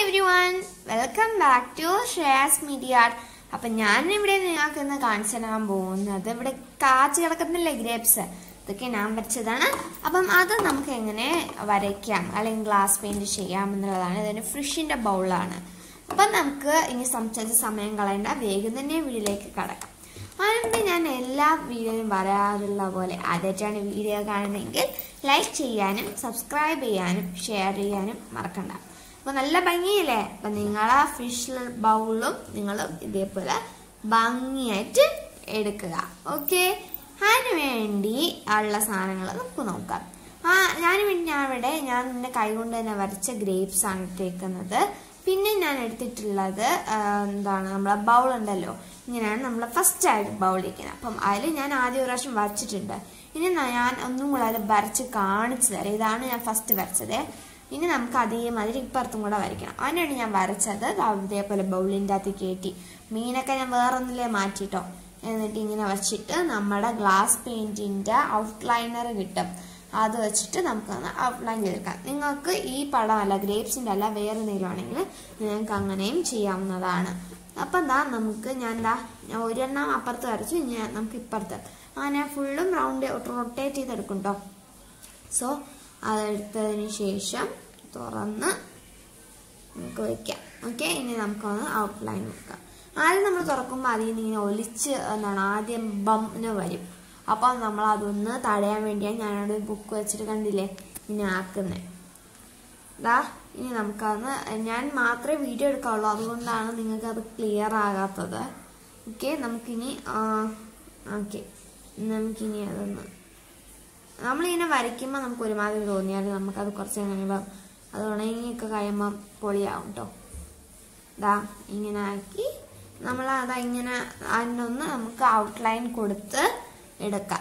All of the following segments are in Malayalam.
every one welcome back to Shreyas media അപ്പൊ ഞാൻ ഇവിടെ നിങ്ങൾക്ക് ഇന്ന് കാണിച്ചു തരാൻ പോകുന്നത് ഇവിടെ കാച്ചു കിടക്കുന്നില്ലേ ഗ്രേപ്സ് ഇതൊക്കെ ഞാൻ വരച്ചതാണ് അപ്പം അത് നമുക്ക് എങ്ങനെ വരയ്ക്കാം അല്ലെങ്കിൽ ഗ്ലാസ് പെയിന്റ് ചെയ്യാം എന്നുള്ളതാണ് ഇതിന് ഫിഷിന്റെ ബൗളാണ് അപ്പം നമുക്ക് ഇനി സംസാരിച്ച സമയം കളയേണ്ട വേഗം തന്നെ വീഡിയോയിലേക്ക് കടക്കാം അതിനുമുമ്പ് ഞാൻ എല്ലാ വീഡിയോയിലും പറയാറുള്ള പോലെ ആദ്യമായിട്ടാണ് വീഡിയോ കാണുന്നതെങ്കിൽ ലൈക്ക് ചെയ്യാനും സബ്സ്ക്രൈബ് ചെയ്യാനും ഷെയർ ചെയ്യാനും മറക്കണ്ട അപ്പൊ നല്ല ഭംഗിയില്ലേ അപ്പൊ നിങ്ങളെ ഫിഷ് ബൗളും നിങ്ങളും ഇതേപോലെ ഭംഗിയായിട്ട് എടുക്കുക ഓക്കെ അതിന് വേണ്ടി ഉള്ള സാധനങ്ങൾ നമുക്ക് നോക്കാം ആ ഞാൻ ഞാൻ ഇവിടെ ഞാൻ നിന്റെ കൈകൊണ്ട് തന്നെ വരച്ച ഗ്രേപ്സ് ആണ് ഇട്ടേക്കുന്നത് പിന്നെ ഞാൻ എടുത്തിട്ടുള്ളത് ആ, എന്താണ് നമ്മളെ ബൗൾ ഉണ്ടല്ലോ ഇങ്ങനെയാണ് നമ്മൾ ഫസ്റ്റ് ആയിട്ട് ബൗൾ ഇരിക്കുന്നത് അപ്പം അതിൽ ഞാൻ ആദ്യം ഒരു പ്രാവശ്യം വരച്ചിട്ടുണ്ട് ഇനി ന- ഞാൻ ഒന്നും കൂടെ അതിൽ വരച്ച് കാണിച്ചു തരാം ഇതാണ് ഞാൻ ഫസ്റ്റ് വരച്ചത് ഇനി നമുക്ക് അതേമാതിരി ഇപ്പുറത്തും കൂടെ വരയ്ക്കണം അതിനാണ് ഞാൻ വരച്ചത് ദാ ഇതേപോലെ ബൗളിൻ്റെ അകത്ത് കയറ്റി മീനൊക്കെ ഞാൻ വേറൊന്നിലേ മാറ്റിട്ടോ എന്നിട്ട് ഇങ്ങനെ വെച്ചിട്ട് നമ്മുടെ ഗ്ലാസ് പെയിന്റിന്റെ ഔട്ട്ലൈനർ കിട്ടും അത് വെച്ചിട്ട് നമുക്കൊന്ന് ഔട്ട്ലൈൻ ചെയ്തെടുക്കാം നിങ്ങൾക്ക് ഈ പടമല്ല ഗ്രേപ്സിന്റെ അല്ല വേറെ എന്തെങ്കിലും ആണെങ്കിൽ നിങ്ങൾക്ക് അങ്ങനെയും ചെയ്യാവുന്നതാണ് അപ്പം എന്താ നമുക്ക് ഞാൻ എന്താ ഞാൻ ഒരെണ്ണം അപ്പുറത്ത് വരച്ചു ഇനി നമുക്ക് ഇപ്പുറത്ത് അങ്ങനെ ഫുള്ളും റൗണ്ട് റൊട്ടേറ്റ് ചെയ്തെടുക്കും കേട്ടോ സോ അതെടുത്തതിന് ശേഷം തുറന്ന് നമുക്ക് വെക്കാം ഓക്കെ ഇനി നമുക്കൊന്ന് ഔട്ട്ലൈൻ വെക്കാം ആദ്യം നമ്മൾ തുറക്കുമ്പോൾ അതിൽ നിന്ന് ഇങ്ങനെ ഒലിച്ച് എന്താണ് ആദ്യം ബംന്ന് വരും അപ്പം നമ്മൾ അതൊന്ന് തടയാൻ വേണ്ടിയാണ് ഞാനവിടെ ബുക്ക് വെച്ചിട്ട് കണ്ടില്ലേ ഇങ്ങനെ ആക്കുന്നത് ദാ ഇനി നമുക്കത് ഞാൻ മാത്രമേ വീഡിയോ എടുക്കാവുള്ളൂ അതുകൊണ്ടാണ് നിങ്ങൾക്ക് അത് ക്ലിയർ ആകാത്തത് ഓക്കെ നമുക്കിനി ഓക്കെ നമുക്കിനി അതൊന്ന് നമ്മളിങ്ങനെ വരയ്ക്കുമ്പോൾ നമുക്ക് ഒരുമാതിരി തോന്നിയാൽ നമുക്കത് കുറച്ച് കഴിയുമ്പോൾ അത് ഉണങ്ങിയൊക്കെ കഴിയുമ്പോൾ പൊളിയാവും കേട്ടോ ദാ ഇങ്ങനെ ആക്കി നമ്മൾ അതാ ഇങ്ങനെ അതിനൊന്ന് നമുക്ക് ഔട്ട്ലൈൻ കൊടുത്ത് എടുക്കാം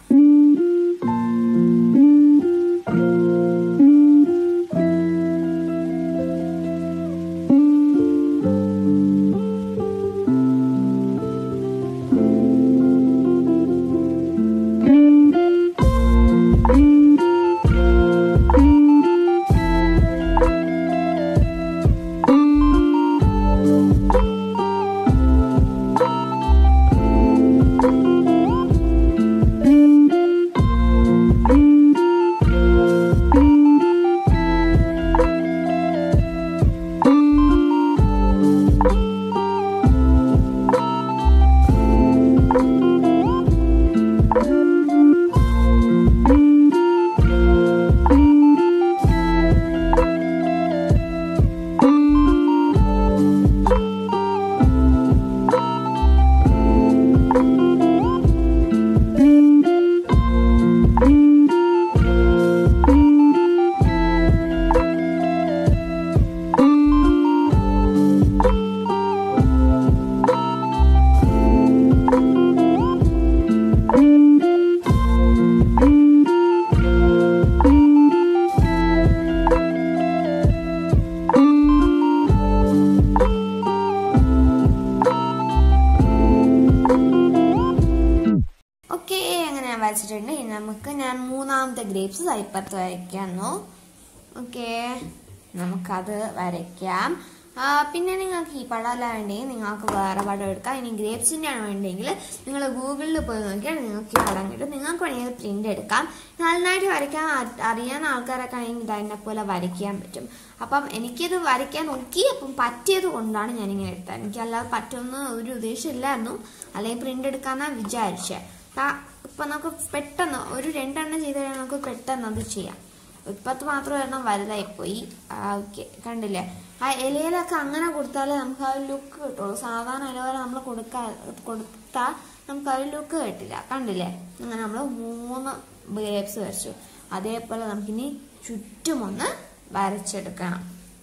ഓക്കെ അങ്ങനെ ഞാൻ വരച്ചിട്ടുണ്ട് ഇനി നമുക്ക് ഞാൻ മൂന്നാമത്തെ ഗ്രേപ്സ് ഇപ്പുറത്ത് വരയ്ക്കാന്നു ഓക്കെ നമുക്കത് വരയ്ക്കാം ആ, പിന്നെ നിങ്ങൾക്ക് ഈ പടമല്ല വേണ്ടെങ്കിൽ നിങ്ങൾക്ക് വേറെ പടം എടുക്കാം ഇനി ഗ്രേപ്സിൻ്റെ ആണ് വേണ്ടെങ്കിൽ നിങ്ങൾ ഗൂഗിളിൽ പോയി നോക്കിയാൽ നിങ്ങൾക്ക് ഈ പടം കിട്ടും നിങ്ങൾക്ക് വേണമെങ്കിൽ പ്രിന്റ് എടുക്കാം നന്നായിട്ട് വരയ്ക്കാൻ അ- അറിയാവുന്ന ആൾക്കാരൊക്കെ ആണെങ്കിൽ ഇത് എന്നെ പോലെ വരയ്ക്കാൻ പറ്റും അപ്പം എനിക്കിത് വരയ്ക്കാൻ നോക്കി അപ്പം പറ്റിയത് കൊണ്ടാണ് ഞാനിങ്ങനെ എടുത്തത് എനിക്കല്ലാതെ പറ്റുമെന്ന് ഒരു ഉദ്ദേശമില്ലായിരുന്നു അല്ലെങ്കിൽ പ്രിന്റ് എടുക്കാന്നാണ് വിചാരിച്ചത് ആ, ഇപ്പൊ നമുക്ക് പെട്ടെന്ന് ഒരു രണ്ടെണ്ണം ചെയ്ത് കഴിഞ്ഞാൽ നമുക്ക് പെട്ടെന്ന് അത് ചെയ്യാം ഇപ്പത്ത് മാത്രം ഒരെണ്ണം വലുതായി പോയി ഓക്കെ കണ്ടില്ലേ ആ ഇലയിലൊക്കെ അങ്ങനെ കൊടുത്താലേ നമുക്ക് ആ ലുക്ക് കിട്ടുള്ളൂ സാധാരണ ഇല പോലെ നമ്മൾ കൊടുക്കാ കൊടുത്താൽ നമുക്ക് ആ ലുക്ക് കിട്ടില്ല കണ്ടില്ലേ അങ്ങനെ നമ്മൾ മൂന്ന് ഗ്രേപ്സ് വരച്ചു അതേപോലെ നമുക്കിനി ചുറ്റുമൊന്ന് വരച്ചെടുക്കണം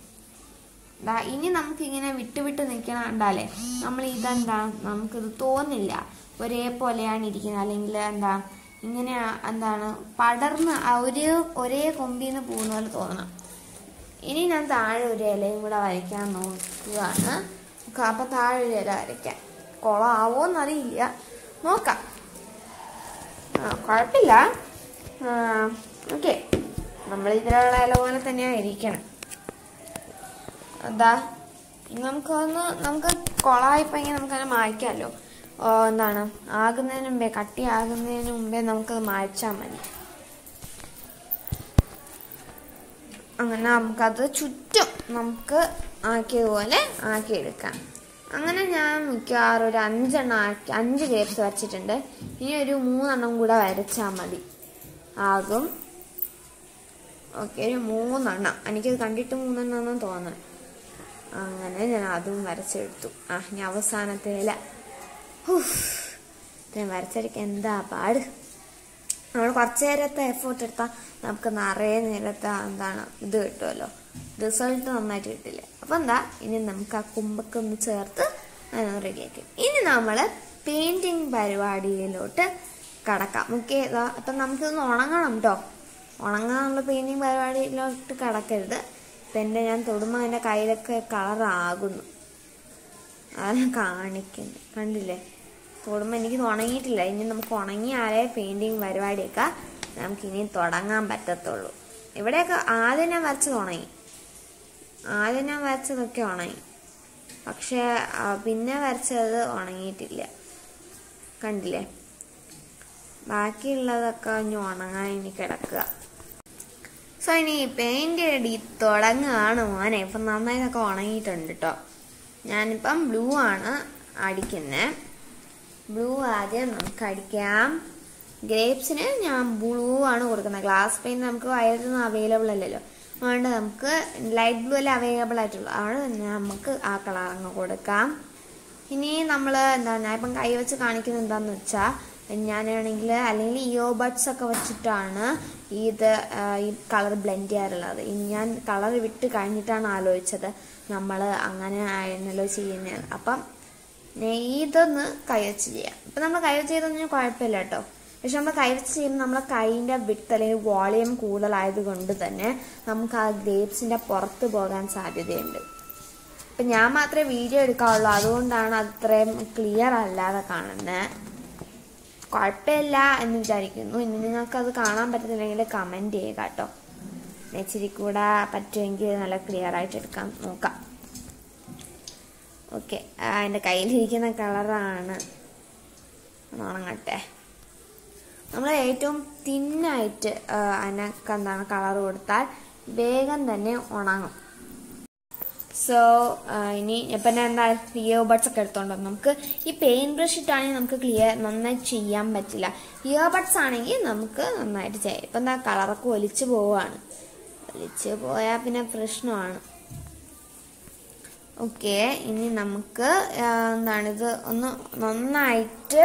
ദാ ഇനി നമുക്ക് ഇങ്ങനെ വിട്ട് വിട്ട് നിൽക്കണ കണ്ടാലേ നമ്മൾ ഇതെന്താ നമുക്കിത് തോന്നില്ല ഒരേപോലെയാണ് ഇരിക്കുന്നത് അല്ലെങ്കിൽ എന്താ ഇങ്ങനെ എന്താണ് പടർന്ന് ആ ഒരു ഒരേ കൊമ്പിന്ന് പോകുന്ന പോലെ തോന്നണം ഇനി ഞാൻ താഴെ ഒരു ഇലയും കൂടെ വരയ്ക്കാൻ നോക്കുകയാണ് അപ്പൊ താഴെ ഒരു ഇല വരയ്ക്കാം കുളമാവോ എന്നറിയില്ല നോക്കാം ആ കുഴപ്പമില്ല ഓക്കെ നമ്മൾ ഇതിലുള്ള ഇല പോലെ തന്നെയാണ് ഇരിക്കണം എന്താ ഇനി നമുക്കൊന്ന് നമുക്ക് കൊളായിപ്പോയി നമുക്കതിനെ മായ്ക്കാമല്ലോ ഓ, എന്താണ് ആകുന്നതിന് മുമ്പേ കട്ടി ആകുന്നതിന് മുമ്പേ നമുക്കത് മായ്ച്ചാൽ മതി അങ്ങനെ നമുക്കത് ചുറ്റും നമുക്ക് ആക്കിയതുപോലെ ആക്കിയെടുക്കാം അങ്ങനെ ഞാൻ മിക്കവാറും ഒരു അഞ്ചെണ്ണം ആക്കി അഞ്ച് ഗ്രേപ്സ് വരച്ചിട്ടുണ്ട് ഇനി ഒരു മൂന്നെണ്ണം കൂടെ വരച്ചാൽ മതി ആകും ഓക്കെ ഒരു മൂന്നെണ്ണം എനിക്കത് കണ്ടിട്ട് മൂന്നെണ്ണം എന്ന് തോന്നുന്നു അങ്ങനെ ഞാൻ അതും വരച്ചെടുത്തു ആ ഇനി അവസാനത്തേല ഞാൻ വരച്ചെടുക്കാൻ എന്താ പാട് നമ്മൾ കുറച്ച് നേരത്തെ എഫേർട്ട് എടുത്താൽ നമുക്ക് നിറയെ നേരത്തെ എന്താണ് ഇത് കിട്ടുമല്ലോ റിസൾട്ട് നന്നായിട്ട് കിട്ടില്ല അപ്പം എന്താ ഇനി നമുക്ക് ആ കുമ്പൊക്കെ ഒന്ന് ചേർത്ത് അതിനൊന്ന് റെഡിയാക്കി ഇനി നമ്മൾ പെയിൻറ്റിങ് പരിപാടിയിലോട്ട് കടക്കാം ഓക്കെ അപ്പം നമുക്കിതൊന്ന് ഉണങ്ങണം കേട്ടോ ഉണങ്ങാനുള്ള പെയിൻറ്റിങ് പരിപാടിയിലോട്ട് കടക്കരുത് ഇപ്പം എൻ്റെ ഞാൻ തൊടുമ്പോൾ എൻ്റെ കയ്യിലൊക്കെ കളറാകുന്നു അതാണ് കാണിക്കുന്നത് കണ്ടില്ലേ തൊടുമ്പോൾ എനിക്ക് ഉണങ്ങിയിട്ടില്ല ഇനി നമുക്ക് ഉണങ്ങിയാലേ പെയിൻറ്റിങ് പരിപാടിയൊക്കെ നമുക്ക് ഇനി തുടങ്ങാൻ പറ്റത്തുള്ളൂ ഇവിടെയൊക്കെ ആദ്യം ഞാൻ വരച്ചത് ഉണങ്ങി ആദ്യം ഞാൻ വരച്ചതൊക്കെ ഉണങ്ങി പക്ഷേ ആ, പിന്നെ വരച്ചത് ഉണങ്ങിയിട്ടില്ല കണ്ടില്ലേ ബാക്കിയുള്ളതൊക്കെ ഇനി ഉണങ്ങാൻ ഇനി കിടക്കുക സോ ഇനി പെയിന്റ് അടി തുടങ്ങുകയാണ് മോനെ ഇപ്പം നന്നായിട്ടൊക്കെ ഉണങ്ങിയിട്ടുണ്ട് കേട്ടോ ഞാനിപ്പം ബ്ലൂ ആണ് അടിക്കുന്നത് ബ്ലൂ ആദ്യം നമുക്ക് അടിക്കാം ഗ്രേപ്സിന് ഞാൻ ബ്ലൂ ആണ് കൊടുക്കുന്നത് ഗ്ലാസ് പെയിന്റ് നമുക്ക് വയലൊന്നും അവൈലബിൾ അല്ലല്ലോ അതുകൊണ്ട് നമുക്ക് ലൈറ്റ് ബ്ലൂ അല്ലേ അവൈലബിൾ ആയിട്ടുള്ളൂ അതുകൊണ്ട് നമുക്ക് ആ കളർ അങ്ങ് കൊടുക്കാം ഇനി നമ്മൾ എന്താ ഞാൻ ഇപ്പം കൈ വെച്ച് കാണിക്കുന്നത് എന്താന്ന് വെച്ചാൽ ഞാനാണെങ്കിൽ അല്ലെങ്കിൽ ഇയോബഡ്സ് ഒക്കെ വെച്ചിട്ടാണ് ഇത് ആ, ഈ കളർ ബ്ലെൻഡ് ചെയ്യാറുള്ളത് ഇനി ഞാൻ കളർ വിട്ട് കഴിഞ്ഞിട്ടാണ് ആലോചിച്ചത് നമ്മൾ അങ്ങനെ ആയിരുന്നല്ലോ ചെയ്യുന്നത് അപ്പം നെ- ഇതൊന്ന് കൈ വെച്ച് ചെയ്യാം ഇപ്പം നമ്മൾ കൈ വെച്ച് ചെയ്തൊന്നും കുഴപ്പമില്ല കേട്ടോ പക്ഷെ നമ്മൾ കൈ വെച്ച് ചെയ്യുമ്പോൾ നമ്മളെ കൈയിൻ്റെ വിട്ട് അല്ലെങ്കിൽ വോളിയം കൂടുതലായത് കൊണ്ട് തന്നെ നമുക്ക് ആ ഗ്രേപ്സിൻ്റെ പുറത്ത് പോകാൻ സാധ്യതയുണ്ട് ഇപ്പം ഞാൻ മാത്രമേ വീഡിയോ എടുക്കാവുള്ളൂ അതുകൊണ്ടാണ് അത്രയും ക്ലിയർ അല്ലാതെ കാണുന്നത് കുഴപ്പമില്ല എന്ന് വിചാരിക്കുന്നു ഇനി നിങ്ങൾക്ക് അത് കാണാൻ പറ്റുന്നില്ലെങ്കിൽ കമൻറ്റ് ചെയ്യുക കേട്ടോ ഇച്ചിരി കൂടെ പറ്റുമെങ്കിൽ നല്ല ക്ലിയർ ആയിട്ട് എടുക്കാൻ നോക്കാം ഓക്കെ എൻ്റെ കയ്യിലിരിക്കുന്ന കളറാണ് ഉണങ്ങട്ടെ നമ്മൾ ഏറ്റവും തിന്നായിട്ട് അതിനൊക്കെ എന്താണ് കളർ കൊടുത്താൽ വേഗം തന്നെ ഉണങ്ങും സോ ഇനി ഇപ്പം ഞാൻ എന്താ ഇയർ ബഡ്സ് ഒക്കെ എടുത്തോണ്ടോ നമുക്ക് ഈ പെയിന്റ് ബ്രഷ് ഇട്ടാണെങ്കിൽ നമുക്ക് ക്ലിയർ നന്നായി ചെയ്യാൻ പറ്റില്ല ഇയർ ബഡ്സ് ആണെങ്കിൽ നമുക്ക് നന്നായിട്ട് ചെയ്യാം ഇപ്പം എന്താ കളറൊക്കെ ഒലിച്ചു പോവാണ് ഒലിച്ച് പോയാൽ പിന്നെ പ്രശ്നമാണ് ഓക്കെ ഇനി നമുക്ക് ആ, എന്താണ് ഇത് ഒന്ന് നന്നായിട്ട്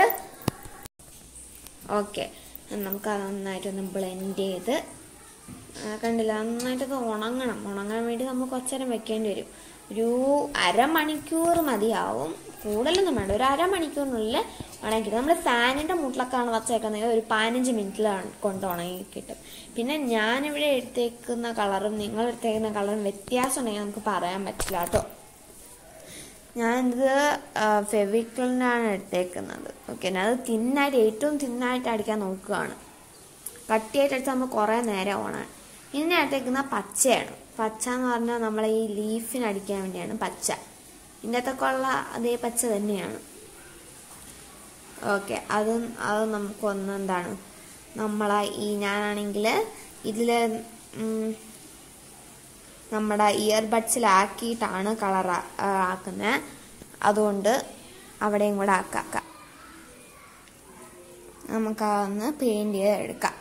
ഓക്കെ നമുക്ക് അത് നന്നായിട്ടൊന്ന് ബ്ലെൻഡ് ചെയ്ത് ആ, കണ്ടില്ല നന്നായിട്ടത് ഉണങ്ങണം ഉണങ്ങാൻ വേണ്ടി നമ്മൾ കുറച്ച് നേരം വെക്കേണ്ടി വരും ഒരു അരമണിക്കൂർ മതിയാവും കൂടുതലൊന്നും വേണ്ട ഒരു അരമണിക്കൂറിനുള്ളിൽ ഉണങ്ങി നമ്മൾ ഫാനിൻ്റെ മുട്ടിലൊക്കെയാണ് വച്ചേക്കുന്നത് ഒരു പതിനഞ്ച് മിനിറ്റിൽ കൊണ്ട് ഉണങ്ങി കിട്ടും പിന്നെ ഞാനിവിടെ എടുത്തേക്കുന്ന കളറും നിങ്ങൾ എടുത്തേക്കുന്ന കളറും വ്യത്യാസം ഉണ്ടെങ്കിൽ നമുക്ക് പറയാൻ പറ്റില്ല കേട്ടോ ഞാനിത് ഫെവിക്ലിനാണ് എടുത്തേക്കുന്നത് ഓക്കെ അത് തിന്നായിട്ട് ഏറ്റവും തിന്നായിട്ട് അടിക്കാൻ നോക്കുകയാണ് കട്ടിയായിട്ട് അടിച്ചാൽ നമ്മൾ കുറേ നേരം ഓണാണ് ഇനി ഞാൻ എടുത്തേക്കുന്ന പച്ചയാണ് പച്ച എന്ന് പറഞ്ഞാൽ നമ്മളെ ഈ ലീഫിന് അടിക്കാൻ വേണ്ടിയാണ് പച്ച ഇതിൻ്റെ അകത്തൊക്കെ ഉള്ള അതേ പച്ച തന്നെയാണ് ഓക്കെ അത് അത് നമുക്കൊന്ന് എന്താണ് നമ്മളെ ഈ ഞാനാണെങ്കിൽ ഇതിൽ നമ്മുടെ ഇയർ ബഡ്സിലാക്കിയിട്ടാണ് കളർ ആക്കുന്നത് അതുകൊണ്ട് അവിടെയും കൂടെ ആക്കാം നമുക്ക് അതൊന്ന് പെയിന്റ് ചെയ്ത് എടുക്കാം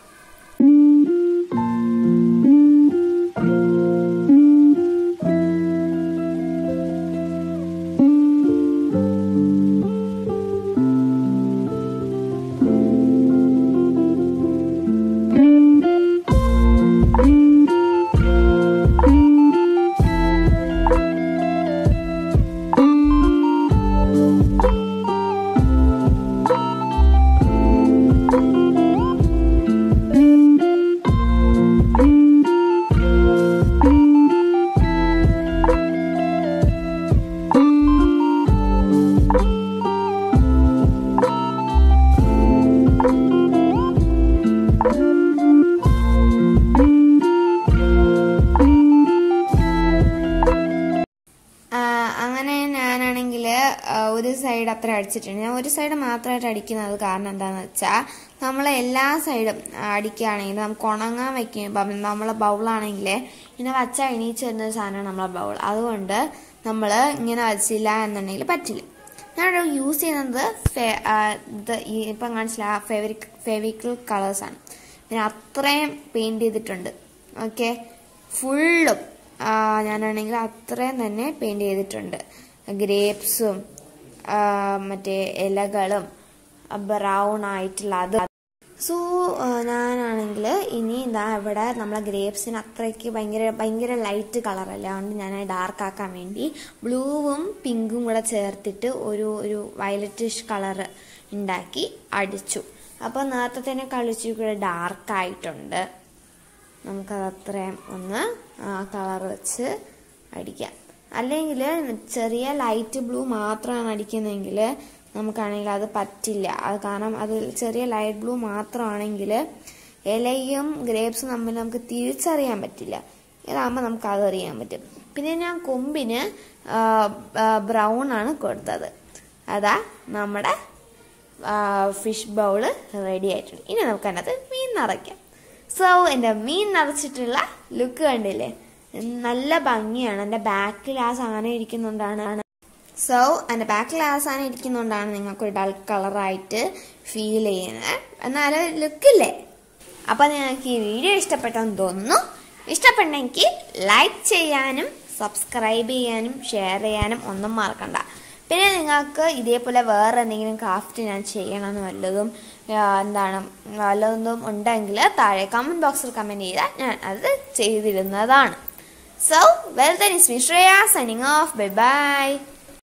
ഒരു സൈഡ് അത്ര അടിച്ചിട്ടുണ്ട് ഞാൻ ഒരു സൈഡ് മാത്രമായിട്ട് അടിക്കുന്നത് കാരണം എന്താണെന്ന് വെച്ചാൽ നമ്മൾ എല്ലാ സൈഡും അടിക്കുകയാണെങ്കിൽ നമുക്ക് ഉണങ്ങാൻ വെക്കും ഇപ്പം നമ്മളെ ബൗളാണെങ്കിൽ ഇങ്ങനെ വച്ചാൽ എണീച്ച് വരുന്ന ഒരു സാധനമാണ് നമ്മളെ ബൗൾ അതുകൊണ്ട് നമ്മൾ ഇങ്ങനെ വച്ചില്ല എന്നുണ്ടെങ്കിൽ പറ്റില്ല ഞാൻ യൂസ് ചെയ്യുന്നത് ഫെ- ആ, ഇത് ഈ ഇപ്പം കാണിച്ചില്ല ഫെവിക് ഫെവിക്കിൾ കളേഴ്സാണ് ഞാൻ അത്രയും പെയിൻറ് ചെയ്തിട്ടുണ്ട് ഓക്കെ ഫുള്ളും ഞാനാണെങ്കിൽ അത്രയും തന്നെ പെയിൻറ് ചെയ്തിട്ടുണ്ട് ഗ്രേപ്സും മറ്റേ ഇലകളും ബ്രൗൺ ആയിട്ടുള്ള അത് സോ ഞാനാണെങ്കിൽ ഇനി ഇതാ ഇവിടെ നമ്മളെ ഗ്രേപ്സിന് അത്രയ്ക്ക് ഭയങ്കര ഭയങ്കര ലൈറ്റ് കളറല്ല അതുകൊണ്ട് ഞാൻ ഡാർക്ക് ആക്കാൻ വേണ്ടി ബ്ലൂവും പിങ്കും കൂടെ ചേർത്തിട്ട് ഒരു ഒരു വയലറ്റിഷ് കളർ ഉണ്ടാക്കി അടിച്ചു അപ്പോൾ നേരത്തെ തന്നെ കളിച്ചു കൂടെ ഡാർക്ക് ആയിട്ടുണ്ട് നമുക്കത് അത്രയും ഒന്ന് കളർ വെച്ച് അടിക്കാം അല്ലെങ്കിൽ ചെറിയ ലൈറ്റ് ബ്ലൂ മാത്രമാണ് അടിക്കുന്നതെങ്കിൽ നമുക്കാണെങ്കിൽ അത് പറ്റില്ല അത് കാരണം അത് ചെറിയ ലൈറ്റ് ബ്ലൂ മാത്രമാണെങ്കിൽ ഇലയും ഗ്രേപ്സും തമ്മിൽ നമുക്ക് തിരിച്ചറിയാൻ പറ്റില്ല ഇതാകുമ്പോൾ നമുക്ക് അത് അറിയാൻ പറ്റും പിന്നെ ഞാൻ കൊമ്പിന് ബ്രൗൺ ആണ് കൊടുത്തത് അതാ നമ്മുടെ ഫിഷ് ബൗള് റെഡി ആയിട്ടുണ്ട് ഇനി നമുക്ക് അതിനകത്ത് മീൻ നിറയ്ക്കാം സോ എൻ്റെ മീൻ നിറച്ചിട്ടുള്ള ലുക്ക് കണ്ടില്ലേ നല്ല ഭംഗിയാണ് എൻ്റെ ബാക്കിൽ ആ സാധനം ഇരിക്കുന്നുണ്ടാണ് സോ എൻ്റെ ബാക്കിൽ ആ സാധനം ഇരിക്കുന്നുകൊണ്ടാണ് നിങ്ങൾക്കൊരു ഡൾ കളറായിട്ട് ഫീൽ ചെയ്യുന്നത് എന്നാലും ലുക്കില്ലേ അപ്പം നിങ്ങൾക്ക് ഈ വീഡിയോ ഇഷ്ടപ്പെട്ടെന്ന് തോന്നുന്നു ഇഷ്ടപ്പെട്ടെങ്കിൽ ലൈക്ക് ചെയ്യാനും സബ്സ്ക്രൈബ് ചെയ്യാനും ഷെയർ ചെയ്യാനും ഒന്നും മറക്കണ്ട പിന്നെ നിങ്ങൾക്ക് ഇതേപോലെ വേറെ എന്തെങ്കിലും ക്രാഫ്റ്റ് ഞാൻ ചെയ്യണമെന്ന് വല്ലതും ആ, എന്താണ് വല്ലതും ഉണ്ടെങ്കിൽ താഴെ കമൻറ്റ് ബോക്സിൽ കമൻറ്റ് ചെയ്താൽ ഞാൻ അത് ചെയ്തിരുന്നതാണ് so well then is me Shreya signing off bye by